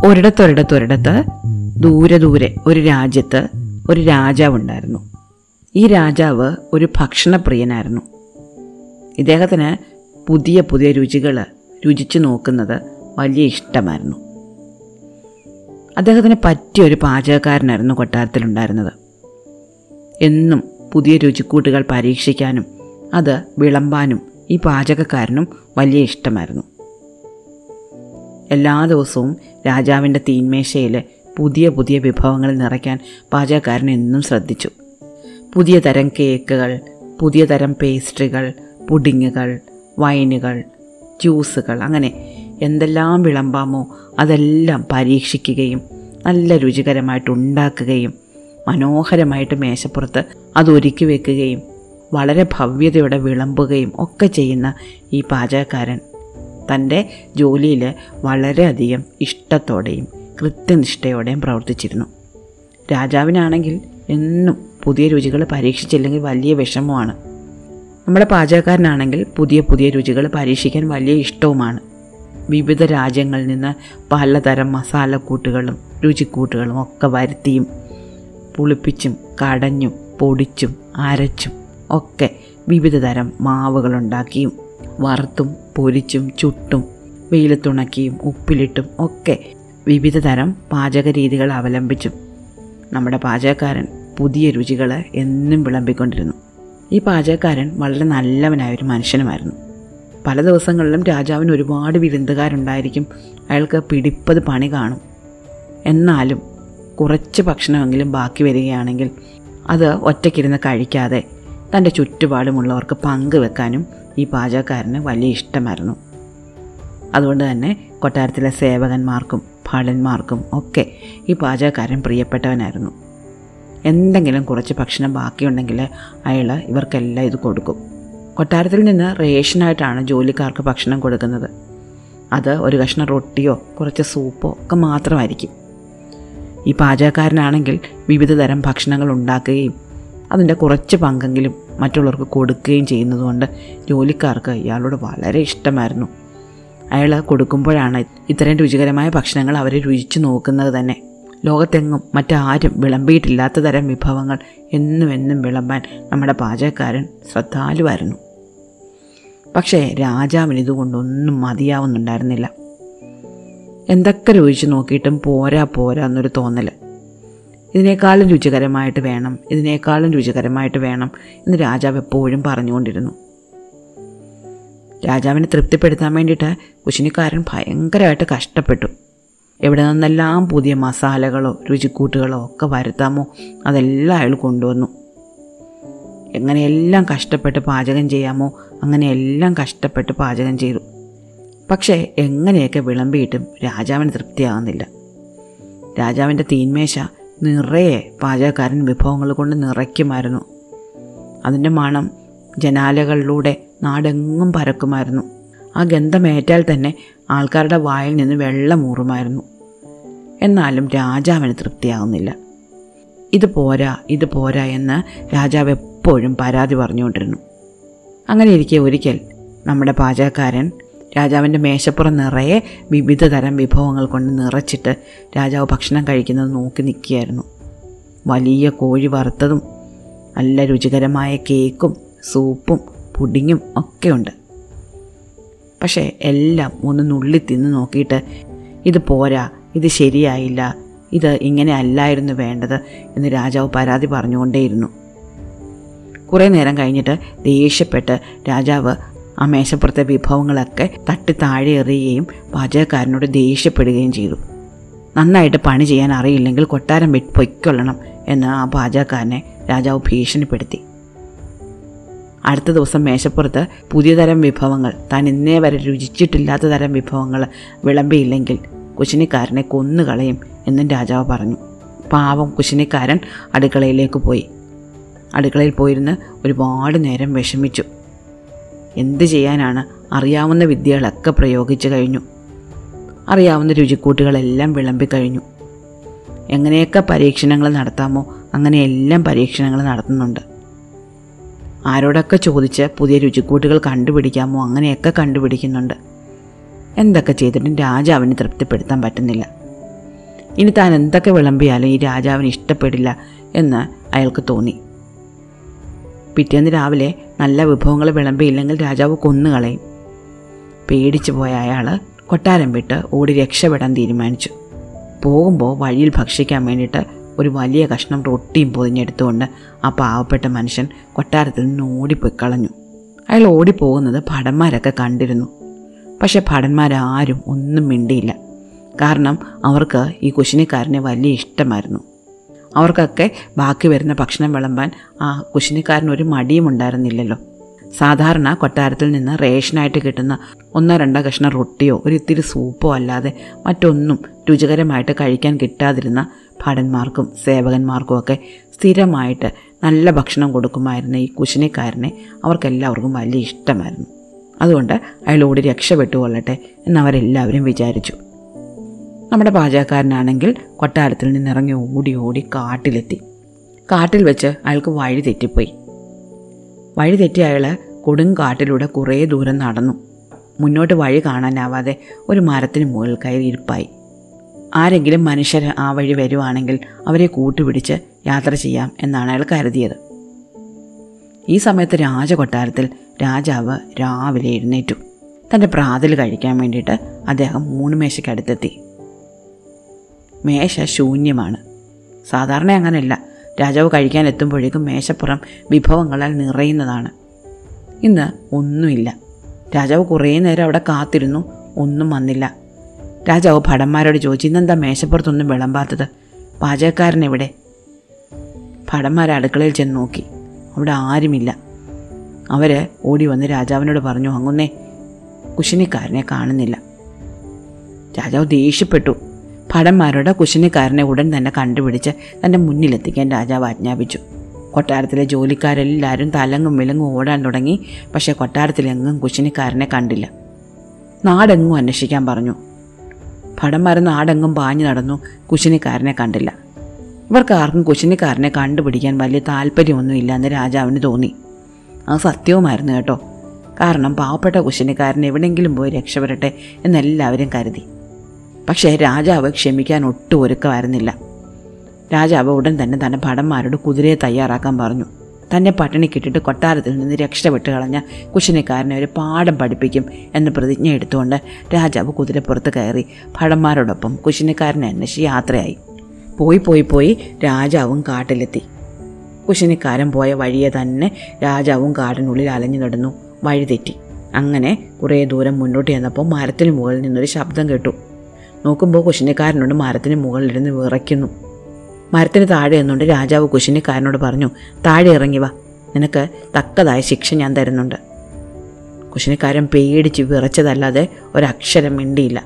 ഒരിടത്തൊരിടത്തൊരിടത്ത് ദൂരെ ദൂരെ ഒരു രാജ്യത്ത് ഒരു രാജാവുണ്ടായിരുന്നു ഈ രാജാവ് ഒരു ഭക്ഷണപ്രിയനായിരുന്നു ഇദ്ദേഹത്തിന് പുതിയ പുതിയ രുചികൾ രുചിച്ചു നോക്കുന്നത് വലിയ ഇഷ്ടമായിരുന്നു അദ്ദേഹത്തിന് പറ്റിയ ഒരു പാചകക്കാരനായിരുന്നു കൊട്ടാരത്തിലുണ്ടായിരുന്നത് എന്നും പുതിയ രുചിക്കൂട്ടുകൾ പരീക്ഷിക്കാനും അത് വിളമ്പാനും ഈ പാചകക്കാരനും വലിയ ഇഷ്ടമായിരുന്നു എല്ലാ ദിവസവും രാജാവിൻ്റെ തീന്മേശയിൽ പുതിയ പുതിയ വിഭവങ്ങൾ നിറയ്ക്കാൻ പാചകക്കാരൻ എന്നും ശ്രദ്ധിച്ചു പുതിയ തരം കേക്കുകൾ പുതിയ തരം പേസ്ട്രികൾ പുഡിങ്ങുകൾ വൈനുകൾ ജ്യൂസുകൾ അങ്ങനെ എന്തെല്ലാം വിളമ്പാമോ അതെല്ലാം പരീക്ഷിക്കുകയും നല്ല രുചികരമായിട്ട് ഉണ്ടാക്കുകയും മനോഹരമായിട്ട് മേശപ്പുറത്ത് അത് ഒരുക്കി വെക്കുകയും വളരെ ഭവ്യതയോടെ വിളമ്പുകയും ഒക്കെ ചെയ്യുന്ന ഈ പാചകക്കാരൻ തൻ്റെ ജോലിയിൽ വളരെയധികം ഇഷ്ടത്തോടെയും കൃത്യനിഷ്ഠയോടെയും പ്രവർത്തിച്ചിരുന്നു രാജാവിനാണെങ്കിൽ എന്നും പുതിയ രുചികൾ പരീക്ഷിച്ചില്ലെങ്കിൽ വലിയ വിഷമമാണ് നമ്മുടെ പാചകക്കാരനാണെങ്കിൽ പുതിയ പുതിയ രുചികൾ പരീക്ഷിക്കാൻ വലിയ ഇഷ്ടവുമാണ് വിവിധ രാജ്യങ്ങളിൽ നിന്ന് പലതരം മസാലക്കൂട്ടുകളും രുചിക്കൂട്ടുകളും ഒക്കെ വരുത്തിയും പുളിപ്പിച്ചും കടഞ്ഞും പൊടിച്ചും അരച്ചും ഒക്കെ വിവിധ തരം മാവുകളുണ്ടാക്കിയും വറുത്തും പൊരിച്ചും ചുട്ടും വെയിലത്തുണക്കിയും ഉപ്പിലിട്ടും ഒക്കെ വിവിധ തരം പാചക രീതികൾ അവലംബിച്ചും നമ്മുടെ പാചകക്കാരൻ പുതിയ രുചികൾ എന്നും വിളമ്പിക്കൊണ്ടിരുന്നു ഈ പാചകക്കാരൻ വളരെ നല്ലവനായ ഒരു മനുഷ്യനുമായിരുന്നു പല ദിവസങ്ങളിലും രാജാവിന് ഒരുപാട് വിരുന്നുകാരുണ്ടായിരിക്കും അയാൾക്ക് പിടിപ്പത് പണി കാണും എന്നാലും കുറച്ച് ഭക്ഷണമെങ്കിലും ബാക്കി വരികയാണെങ്കിൽ അത് ഒറ്റയ്ക്കിരുന്ന് കഴിക്കാതെ തൻ്റെ ചുറ്റുപാടുമുള്ളവർക്ക് പങ്കുവെക്കാനും ഈ പാചകക്കാരന് വലിയ ഇഷ്ടമായിരുന്നു അതുകൊണ്ട് തന്നെ കൊട്ടാരത്തിലെ സേവകന്മാർക്കും ഭടന്മാർക്കും ഒക്കെ ഈ പാചകക്കാരൻ പ്രിയപ്പെട്ടവനായിരുന്നു എന്തെങ്കിലും കുറച്ച് ഭക്ഷണം ബാക്കിയുണ്ടെങ്കിൽ അയാൾ ഇവർക്കെല്ലാം ഇത് കൊടുക്കും കൊട്ടാരത്തിൽ നിന്ന് റേഷനായിട്ടാണ് ജോലിക്കാർക്ക് ഭക്ഷണം കൊടുക്കുന്നത് അത് ഒരു കഷ്ണം റൊട്ടിയോ കുറച്ച് സൂപ്പോ ഒക്കെ മാത്രമായിരിക്കും ഈ പാചകക്കാരനാണെങ്കിൽ വിവിധ തരം ഭക്ഷണങ്ങൾ ഉണ്ടാക്കുകയും അതിൻ്റെ കുറച്ച് പങ്കെങ്കിലും മറ്റുള്ളവർക്ക് കൊടുക്കുകയും ചെയ്യുന്നതുകൊണ്ട് ജോലിക്കാർക്ക് ഇയാളോട് വളരെ ഇഷ്ടമായിരുന്നു അയാൾ കൊടുക്കുമ്പോഴാണ് ഇത്തരം രുചികരമായ ഭക്ഷണങ്ങൾ അവരെ രുചിച്ചു നോക്കുന്നത് തന്നെ ലോകത്തെങ്ങും മറ്റാരും വിളമ്പിയിട്ടില്ലാത്ത തരം വിഭവങ്ങൾ എന്നും എന്നും വിളമ്പാൻ നമ്മുടെ പാചകക്കാരൻ ശ്രദ്ധാലുവായിരുന്നു പക്ഷേ രാജാവിന് ഇതുകൊണ്ടൊന്നും മതിയാവുന്നുണ്ടായിരുന്നില്ല എന്തൊക്കെ രുചിച്ച് നോക്കിയിട്ടും പോരാ പോരാ എന്നൊരു തോന്നൽ ഇതിനേക്കാളും രുചികരമായിട്ട് വേണം ഇതിനേക്കാളും രുചികരമായിട്ട് വേണം എന്ന് രാജാവ് എപ്പോഴും പറഞ്ഞുകൊണ്ടിരുന്നു രാജാവിനെ തൃപ്തിപ്പെടുത്താൻ വേണ്ടിയിട്ട് കുശിനിക്കാരൻ ഭയങ്കരമായിട്ട് കഷ്ടപ്പെട്ടു എവിടെ നിന്നെല്ലാം പുതിയ മസാലകളോ രുചിക്കൂട്ടുകളോ ഒക്കെ വരുത്താമോ അതെല്ലാം അയാൾ കൊണ്ടുവന്നു എങ്ങനെയെല്ലാം കഷ്ടപ്പെട്ട് പാചകം ചെയ്യാമോ അങ്ങനെയെല്ലാം കഷ്ടപ്പെട്ട് പാചകം ചെയ്തു പക്ഷേ എങ്ങനെയൊക്കെ വിളമ്പിയിട്ടും രാജാവിന് തൃപ്തിയാകുന്നില്ല രാജാവിൻ്റെ തീന്മേശ നിറയെ പാചകക്കാരൻ വിഭവങ്ങൾ കൊണ്ട് നിറയ്ക്കുമായിരുന്നു അതിൻ്റെ മണം ജനാലകളിലൂടെ നാടെങ്ങും പരക്കുമായിരുന്നു ആ ഗന്ധമേറ്റാൽ തന്നെ ആൾക്കാരുടെ വായിൽ നിന്ന് വെള്ളം ഊറുമായിരുന്നു എന്നാലും രാജാവിന് തൃപ്തിയാകുന്നില്ല ഇത് പോരാ ഇത് പോരാ എന്ന് രാജാവ് എപ്പോഴും പരാതി പറഞ്ഞുകൊണ്ടിരുന്നു അങ്ങനെ ഇരിക്കെ ഒരിക്കൽ നമ്മുടെ പാചകക്കാരൻ രാജാവിൻ്റെ മേശപ്പുറം നിറയെ വിവിധ തരം വിഭവങ്ങൾ കൊണ്ട് നിറച്ചിട്ട് രാജാവ് ഭക്ഷണം കഴിക്കുന്നത് നോക്കി നിൽക്കുകയായിരുന്നു വലിയ കോഴി വറുത്തതും നല്ല രുചികരമായ കേക്കും സൂപ്പും പുഡിങ്ങും ഒക്കെയുണ്ട് പക്ഷേ എല്ലാം ഒന്ന് നുള്ളി തിന്ന് നോക്കിയിട്ട് ഇത് പോരാ ഇത് ശരിയായില്ല ഇത് ഇങ്ങനെ അല്ലായിരുന്നു വേണ്ടത് എന്ന് രാജാവ് പരാതി പറഞ്ഞുകൊണ്ടേയിരുന്നു കുറേ നേരം കഴിഞ്ഞിട്ട് ദേഷ്യപ്പെട്ട് രാജാവ് ആ മേശപ്പുറത്തെ വിഭവങ്ങളൊക്കെ തട്ടി താഴെ എറിയുകയും പാചകക്കാരനോട് ദേഷ്യപ്പെടുകയും ചെയ്തു നന്നായിട്ട് പണി ചെയ്യാൻ അറിയില്ലെങ്കിൽ കൊട്ടാരം വിട്ട് പൊയ്ക്കൊള്ളണം എന്ന് ആ പാചകക്കാരനെ രാജാവ് ഭീഷണിപ്പെടുത്തി അടുത്ത ദിവസം മേശപ്പുറത്ത് പുതിയ തരം വിഭവങ്ങൾ താൻ ഇന്നേ വരെ രുചിച്ചിട്ടില്ലാത്ത തരം വിഭവങ്ങൾ വിളമ്പിയില്ലെങ്കിൽ കുശിനിക്കാരനെ കൊന്നുകളയും എന്നും രാജാവ് പറഞ്ഞു പാവം കുശിനിക്കാരൻ അടുക്കളയിലേക്ക് പോയി അടുക്കളയിൽ പോയിരുന്ന് ഒരുപാട് നേരം വിഷമിച്ചു എന്ത് ചെയ്യാനാണ് അറിയാവുന്ന വിദ്യകളൊക്കെ പ്രയോഗിച്ചു കഴിഞ്ഞു അറിയാവുന്ന രുചിക്കൂട്ടുകളെല്ലാം വിളമ്പിക്കഴിഞ്ഞു എങ്ങനെയൊക്കെ പരീക്ഷണങ്ങൾ നടത്താമോ അങ്ങനെയെല്ലാം പരീക്ഷണങ്ങൾ നടത്തുന്നുണ്ട് ആരോടൊക്കെ ചോദിച്ച് പുതിയ രുചിക്കൂട്ടുകൾ കണ്ടുപിടിക്കാമോ അങ്ങനെയൊക്കെ കണ്ടുപിടിക്കുന്നുണ്ട് എന്തൊക്കെ ചെയ്തിട്ടും രാജാവിന് തൃപ്തിപ്പെടുത്താൻ പറ്റുന്നില്ല ഇനി താൻ എന്തൊക്കെ വിളമ്പിയാലും ഈ രാജാവിന് ഇഷ്ടപ്പെടില്ല എന്ന് അയാൾക്ക് തോന്നി പിറ്റേന്ന് രാവിലെ നല്ല വിഭവങ്ങൾ വിളമ്പിയില്ലെങ്കിൽ രാജാവ് കൊന്നുകളയും പേടിച്ചു പോയ അയാൾ കൊട്ടാരം വിട്ട് ഓടി രക്ഷപ്പെടാൻ തീരുമാനിച്ചു പോകുമ്പോൾ വഴിയിൽ ഭക്ഷിക്കാൻ വേണ്ടിയിട്ട് ഒരു വലിയ കഷ്ണം റൊട്ടിയും പൊതിഞ്ഞെടുത്തുകൊണ്ട് ആ പാവപ്പെട്ട മനുഷ്യൻ കൊട്ടാരത്തിൽ നിന്ന് ഓടിപ്പോയി കളഞ്ഞു അയാൾ ഓടിപ്പോകുന്നത് ഭടന്മാരൊക്കെ കണ്ടിരുന്നു പക്ഷെ ഭടന്മാരാരും ഒന്നും മിണ്ടിയില്ല കാരണം അവർക്ക് ഈ കുശിനിക്കാരനെ വലിയ ഇഷ്ടമായിരുന്നു അവർക്കൊക്കെ ബാക്കി വരുന്ന ഭക്ഷണം വിളമ്പാൻ ആ കുശിനിക്കാരന് ഒരു മടിയും ഉണ്ടായിരുന്നില്ലല്ലോ സാധാരണ കൊട്ടാരത്തിൽ നിന്ന് റേഷനായിട്ട് കിട്ടുന്ന ഒന്നോ രണ്ടോ കഷ്ണം റൊട്ടിയോ ഒരു ഇത്തിരി സൂപ്പോ അല്ലാതെ മറ്റൊന്നും രുചികരമായിട്ട് കഴിക്കാൻ കിട്ടാതിരുന്ന ഭടന്മാർക്കും സേവകന്മാർക്കും ഒക്കെ സ്ഥിരമായിട്ട് നല്ല ഭക്ഷണം കൊടുക്കുമായിരുന്ന ഈ കുശിനിക്കാരനെ അവർക്കെല്ലാവർക്കും വലിയ ഇഷ്ടമായിരുന്നു അതുകൊണ്ട് അയാളോട് രക്ഷപ്പെട്ടു കൊള്ളട്ടെ എന്നവരെല്ലാവരും വിചാരിച്ചു നമ്മുടെ പാചകക്കാരനാണെങ്കിൽ കൊട്ടാരത്തിൽ നിന്നിറങ്ങി ഓടി ഓടി കാട്ടിലെത്തി കാട്ടിൽ വെച്ച് അയാൾക്ക് വഴി തെറ്റിപ്പോയി വഴി തെറ്റി അയാൾ കൊടുങ്കാട്ടിലൂടെ കുറേ ദൂരം നടന്നു മുന്നോട്ട് വഴി കാണാനാവാതെ ഒരു മരത്തിന് മുകളിൽ കയറി ഇരിപ്പായി ആരെങ്കിലും മനുഷ്യർ ആ വഴി വരുവാണെങ്കിൽ അവരെ കൂട്ടുപിടിച്ച് യാത്ര ചെയ്യാം എന്നാണ് അയാൾ കരുതിയത് ഈ സമയത്ത് രാജകൊട്ടാരത്തിൽ രാജാവ് രാവിലെ എഴുന്നേറ്റു തൻ്റെ പ്രാതൽ കഴിക്കാൻ വേണ്ടിയിട്ട് അദ്ദേഹം മൂന്ന് മേശയ്ക്കടുത്തെത്തി മേശ ശൂന്യമാണ് സാധാരണ അങ്ങനെയല്ല രാജാവ് കഴിക്കാൻ എത്തുമ്പോഴേക്കും മേശപ്പുറം വിഭവങ്ങളാൽ നിറയുന്നതാണ് ഇന്ന് ഒന്നുമില്ല രാജാവ് കുറേ നേരം അവിടെ കാത്തിരുന്നു ഒന്നും വന്നില്ല രാജാവ് ഭടന്മാരോട് ചോദിച്ചു ഇന്നെന്താ മേശപ്പുറത്തൊന്നും വിളമ്പാത്തത് പാചകക്കാരൻ എവിടെ ഭടന്മാർ അടുക്കളയിൽ ചെന്ന് നോക്കി അവിടെ ആരുമില്ല അവർ ഓടി വന്ന് രാജാവിനോട് പറഞ്ഞു അങ്ങുന്നേ കുശിനിക്കാരനെ കാണുന്നില്ല രാജാവ് ദേഷ്യപ്പെട്ടു ഭടന്മാരുടെ കുശിനിക്കാരനെ ഉടൻ തന്നെ കണ്ടുപിടിച്ച് തൻ്റെ മുന്നിലെത്തിക്കാൻ രാജാവ് ആജ്ഞാപിച്ചു കൊട്ടാരത്തിലെ ജോലിക്കാരെല്ലാവരും തലങ്ങും വിലങ്ങും ഓടാൻ തുടങ്ങി പക്ഷേ കൊട്ടാരത്തിലെങ്ങും കുശിനിക്കാരനെ കണ്ടില്ല നാടെങ്ങും അന്വേഷിക്കാൻ പറഞ്ഞു ഭടന്മാർ നാടെങ്ങും പാഞ്ഞു നടന്നു കുശിനിക്കാരനെ കണ്ടില്ല ഇവർക്ക് ആർക്കും കുശിനിക്കാരനെ കണ്ടുപിടിക്കാൻ വലിയ താല്പര്യമൊന്നുമില്ല എന്ന് രാജാവിന് തോന്നി അത് സത്യവുമായിരുന്നു കേട്ടോ കാരണം പാവപ്പെട്ട കുശിനിക്കാരൻ എവിടെയെങ്കിലും പോയി രക്ഷപ്പെടട്ടെ എന്നെല്ലാവരും കരുതി പക്ഷേ രാജാവ് ക്ഷമിക്കാൻ ഒട്ടും ഒരുക്കമായിരുന്നില്ല രാജാവ് ഉടൻ തന്നെ തൻ്റെ ഭടന്മാരോട് കുതിരയെ തയ്യാറാക്കാൻ പറഞ്ഞു തന്നെ പട്ടിണി കിട്ടിയിട്ട് കൊട്ടാരത്തിൽ നിന്ന് രക്ഷപ്പെട്ട് കളഞ്ഞ കുശിനിക്കാരനെ ഒരു പാഠം പഠിപ്പിക്കും എന്ന് പ്രതിജ്ഞ എടുത്തുകൊണ്ട് രാജാവ് കുതിരപ്പുറത്ത് കയറി ഭടന്മാരോടൊപ്പം കുശിനിക്കാരനെ അന്വേഷിച്ച് യാത്രയായി പോയി പോയി പോയി രാജാവും കാട്ടിലെത്തി കുശിനിക്കാരൻ പോയ വഴിയെ തന്നെ രാജാവും കാടിനുള്ളിൽ അലഞ്ഞു നടന്നു വഴി തെറ്റി അങ്ങനെ കുറേ ദൂരം മുന്നോട്ട് ചെന്നപ്പോൾ മരത്തിന് മുകളിൽ നിന്നൊരു ശബ്ദം കേട്ടു നോക്കുമ്പോൾ കുശിനിക്കാരനോട് മരത്തിന് മുകളിലിരുന്ന് വിറയ്ക്കുന്നു മരത്തിന് താഴെ എന്നുകൊണ്ട് രാജാവ് കുശിനിക്കാരനോട് പറഞ്ഞു താഴെ ഇറങ്ങി വാ നിനക്ക് തക്കതായ ശിക്ഷ ഞാൻ തരുന്നുണ്ട് കുശിനിക്കാരൻ പേടിച്ച് വിറച്ചതല്ലാതെ ഒരക്ഷരം മിണ്ടിയില്ല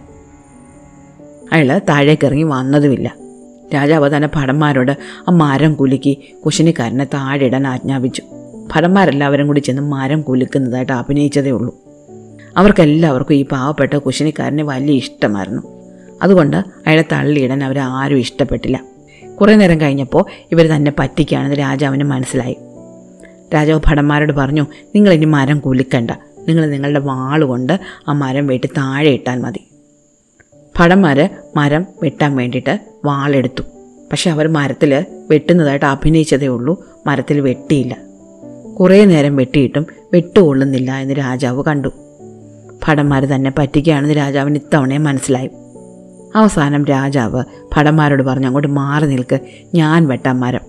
അയാൾ താഴേക്ക് ഇറങ്ങി വന്നതുമില്ല രാജാവ് തന്നെ ഭടന്മാരോട് ആ മരം കുലുക്കി കുശിനിക്കാരനെ താഴെ ഇടാൻ ആജ്ഞാപിച്ചു ഭടന്മാരെല്ലാവരും കൂടി ചെന്ന് മരം കുലുക്കുന്നതായിട്ട് അഭിനയിച്ചതേ ഉള്ളൂ അവർക്കെല്ലാവർക്കും ഈ പാവപ്പെട്ട കുശിനിക്കാരനെ വലിയ ഇഷ്ടമായിരുന്നു അതുകൊണ്ട് അയാളെ തള്ളിയിടാൻ അവരാരും ഇഷ്ടപ്പെട്ടില്ല കുറേ നേരം കഴിഞ്ഞപ്പോൾ ഇവർ തന്നെ പറ്റിക്കുകയാണെന്ന് രാജാവിന് മനസ്സിലായി രാജാവ് ഭടന്മാരോട് പറഞ്ഞു നിങ്ങൾ ഇനി മരം കുലുക്കണ്ട നിങ്ങൾ നിങ്ങളുടെ വാളുകൊണ്ട് ആ മരം വെട്ടി താഴെ ഇട്ടാൽ മതി ഭടന്മാർ മരം വെട്ടാൻ വേണ്ടിയിട്ട് വാളെടുത്തു പക്ഷെ അവർ മരത്തിൽ വെട്ടുന്നതായിട്ട് അഭിനയിച്ചതേ ഉള്ളൂ മരത്തിൽ വെട്ടിയില്ല കുറേ നേരം വെട്ടിയിട്ടും വെട്ടുകൊള്ളുന്നില്ല എന്ന് രാജാവ് കണ്ടു ഭടന്മാർ തന്നെ പറ്റിക്കുകയാണെന്ന് രാജാവിന് ഇത്തവണയും മനസ്സിലായി അവസാനം രാജാവ് ഭടന്മാരോട് പറഞ്ഞു അങ്ങോട്ട് മാറി നിൽക്ക് ഞാൻ വെട്ടാൻ മരം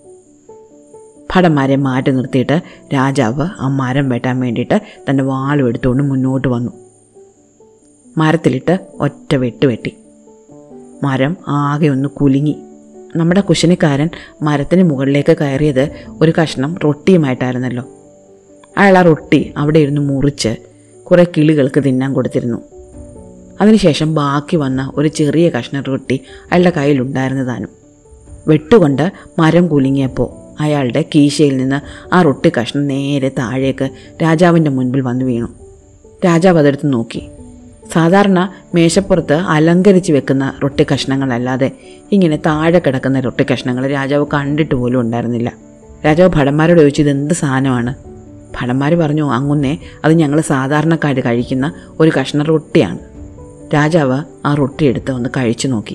ഭടന്മാരെ മാറ്റി നിർത്തിയിട്ട് രാജാവ് ആ മരം വെട്ടാൻ വേണ്ടിയിട്ട് തൻ്റെ വാളും എടുത്തുകൊണ്ട് മുന്നോട്ട് വന്നു മരത്തിലിട്ട് ഒറ്റ വെട്ട് വെട്ടി മരം ആകെ ഒന്ന് കുലുങ്ങി നമ്മുടെ കുശനിക്കാരൻ മരത്തിന് മുകളിലേക്ക് കയറിയത് ഒരു കഷ്ണം റൊട്ടിയുമായിട്ടായിരുന്നല്ലോ അയാൾ ആ റൊട്ടി അവിടെ ഇരുന്ന് മുറിച്ച് കുറേ കിളികൾക്ക് തിന്നാൻ കൊടുത്തിരുന്നു അതിനുശേഷം ബാക്കി വന്ന ഒരു ചെറിയ കഷ്ണം റൊട്ടി അയാളുടെ കയ്യിലുണ്ടായിരുന്നതാനും വെട്ടുകൊണ്ട് മരം കുലുങ്ങിയപ്പോൾ അയാളുടെ കീശയിൽ നിന്ന് ആ റൊട്ടി കഷ്ണം നേരെ താഴേക്ക് രാജാവിൻ്റെ മുൻപിൽ വന്നു വീണു രാജാവ് അതെടുത്ത് നോക്കി സാധാരണ മേശപ്പുറത്ത് അലങ്കരിച്ച് വെക്കുന്ന റൊട്ടി കഷ്ണങ്ങളല്ലാതെ ഇങ്ങനെ താഴെ കിടക്കുന്ന റൊട്ടി കഷ്ണങ്ങൾ രാജാവ് കണ്ടിട്ട് പോലും ഉണ്ടായിരുന്നില്ല രാജാവ് ഭടന്മാരോട് ചോദിച്ചു ഇത് എന്ത് സാധനമാണ് ഭടന്മാർ പറഞ്ഞു അങ്ങുന്നേ അത് ഞങ്ങൾ സാധാരണക്കാർ കഴിക്കുന്ന ഒരു കഷ്ണം റൊട്ടിയാണ് രാജാവ് ആ റൊട്ടി എടുത്ത് ഒന്ന് കഴിച്ചു നോക്കി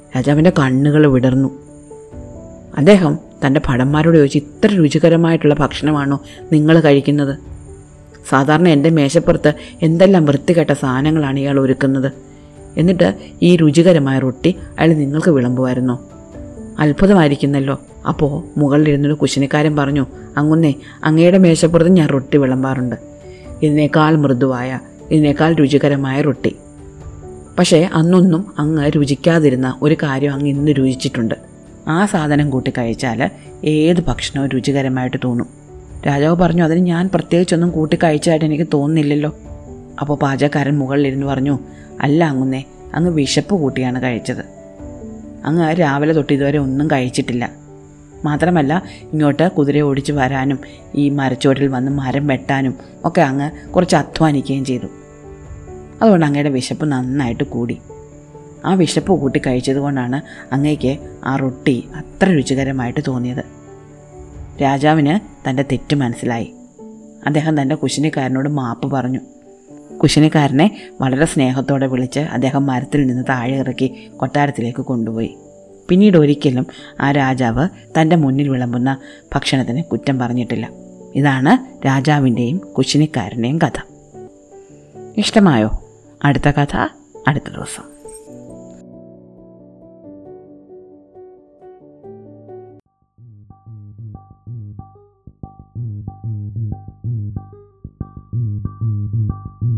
രാജാവിൻ്റെ കണ്ണുകൾ വിടർന്നു അദ്ദേഹം തൻ്റെ ഭടന്മാരോട് ചോദിച്ചു ഇത്ര രുചികരമായിട്ടുള്ള ഭക്ഷണമാണോ നിങ്ങൾ കഴിക്കുന്നത് സാധാരണ എൻ്റെ മേശപ്പുറത്ത് എന്തെല്ലാം വൃത്തികെട്ട സാധനങ്ങളാണ് ഇയാൾ ഒരുക്കുന്നത് എന്നിട്ട് ഈ രുചികരമായ റൊട്ടി അയാൾ നിങ്ങൾക്ക് വിളമ്പുമായിരുന്നോ അത്ഭുതമായിരിക്കുന്നല്ലോ അപ്പോൾ മുകളിലിരുന്നൊരു കുശിനിക്കാരൻ പറഞ്ഞു അങ്ങുന്നേ അങ്ങയുടെ മേശപ്പുറത്ത് ഞാൻ റൊട്ടി വിളമ്പാറുണ്ട് ഇതിനേക്കാൾ മൃദുവായ ഇതിനേക്കാൾ രുചികരമായ റൊട്ടി പക്ഷേ അന്നൊന്നും അങ്ങ് രുചിക്കാതിരുന്ന ഒരു കാര്യം അങ്ങ് ഇന്ന് രുചിച്ചിട്ടുണ്ട് ആ സാധനം കൂട്ടി കഴിച്ചാൽ ഏത് ഭക്ഷണവും രുചികരമായിട്ട് തോന്നും രാജാവ് പറഞ്ഞു അതിന് ഞാൻ പ്രത്യേകിച്ചൊന്നും കൂട്ടി കഴിച്ചതായിട്ട് എനിക്ക് തോന്നുന്നില്ലല്ലോ അപ്പോൾ പാചകക്കാരൻ മുകളിലിരുന്ന് പറഞ്ഞു അല്ല അങ്ങുന്നേ അങ്ങ് വിശപ്പ് കൂട്ടിയാണ് കഴിച്ചത് അങ്ങ് രാവിലെ തൊട്ട് ഇതുവരെ ഒന്നും കഴിച്ചിട്ടില്ല മാത്രമല്ല ഇങ്ങോട്ട് കുതിര ഓടിച്ച് വരാനും ഈ മരച്ചോട്ടിൽ വന്ന് മരം വെട്ടാനും ഒക്കെ അങ്ങ് കുറച്ച് അധ്വാനിക്കുകയും ചെയ്തു അതുകൊണ്ട് അങ്ങയുടെ വിശപ്പ് നന്നായിട്ട് കൂടി ആ വിശപ്പ് കൂട്ടി കഴിച്ചത് കൊണ്ടാണ് അങ്ങയ്ക്ക് ആ റൊട്ടി അത്ര രുചികരമായിട്ട് തോന്നിയത് രാജാവിന് തൻ്റെ തെറ്റ് മനസ്സിലായി അദ്ദേഹം തൻ്റെ കുശിനിക്കാരനോട് മാപ്പ് പറഞ്ഞു കുശിനിക്കാരനെ വളരെ സ്നേഹത്തോടെ വിളിച്ച് അദ്ദേഹം മരത്തിൽ നിന്ന് താഴെ ഇറക്കി കൊട്ടാരത്തിലേക്ക് കൊണ്ടുപോയി പിന്നീട് ഒരിക്കലും ആ രാജാവ് തൻ്റെ മുന്നിൽ വിളമ്പുന്ന ഭക്ഷണത്തിന് കുറ്റം പറഞ്ഞിട്ടില്ല ഇതാണ് രാജാവിൻ്റെയും കുശിനിക്കാരൻ്റെയും കഥ ഇഷ്ടമായോ അടുത്ത കഥ അടുത്ത ദിവസം Mm-hmm.